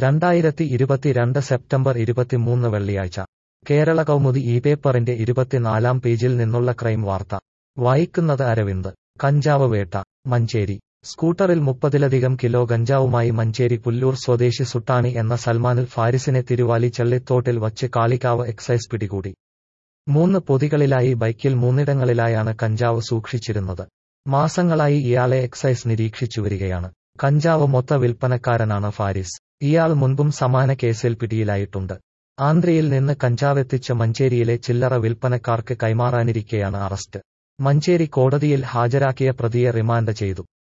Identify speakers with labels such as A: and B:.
A: രണ്ടായിരത്തി ഇരുപത്തിരണ്ട് സെപ്റ്റംബർ ഇരുപത്തിമൂന്ന് വെള്ളിയാഴ്ച കേരള കൗമുദി ഈ പേപ്പറിന്റെ ഇരുപത്തിനാലാം പേജിൽ നിന്നുള്ള ക്രൈം വാർത്ത വായിക്കുന്നത് അരവിന്ദ് കഞ്ചാവ് വേട്ട മഞ്ചേരി സ്കൂട്ടറിൽ മുപ്പതിലധികം കിലോ ഗഞ്ചാവുമായി മഞ്ചേരി പുല്ലൂർ സ്വദേശി സുട്ടാണി എന്ന സൽമാനിൽ ഫാരിസിനെ തിരുവാലി ചെള്ളിത്തോട്ടിൽ വച്ച് കാളികാവ് എക്സൈസ് പിടികൂടി മൂന്ന് പൊതികളിലായി ബൈക്കിൽ മൂന്നിടങ്ങളിലായാണ് കഞ്ചാവ് സൂക്ഷിച്ചിരുന്നത് മാസങ്ങളായി ഇയാളെ എക്സൈസ് നിരീക്ഷിച്ചു വരികയാണ് കഞ്ചാവ് മൊത്ത വിൽപ്പനക്കാരനാണ് ഫാരിസ് ഇയാൾ മുൻപും സമാന കേസിൽ പിടിയിലായിട്ടുണ്ട് ആന്ധ്രയിൽ നിന്ന് കഞ്ചാവെത്തിച്ച് മഞ്ചേരിയിലെ ചില്ലറ വിൽപ്പനക്കാർക്ക് കൈമാറാനിരിക്കെയാണ് അറസ്റ്റ് മഞ്ചേരി കോടതിയിൽ ഹാജരാക്കിയ പ്രതിയെ റിമാൻഡ് ചെയ്തു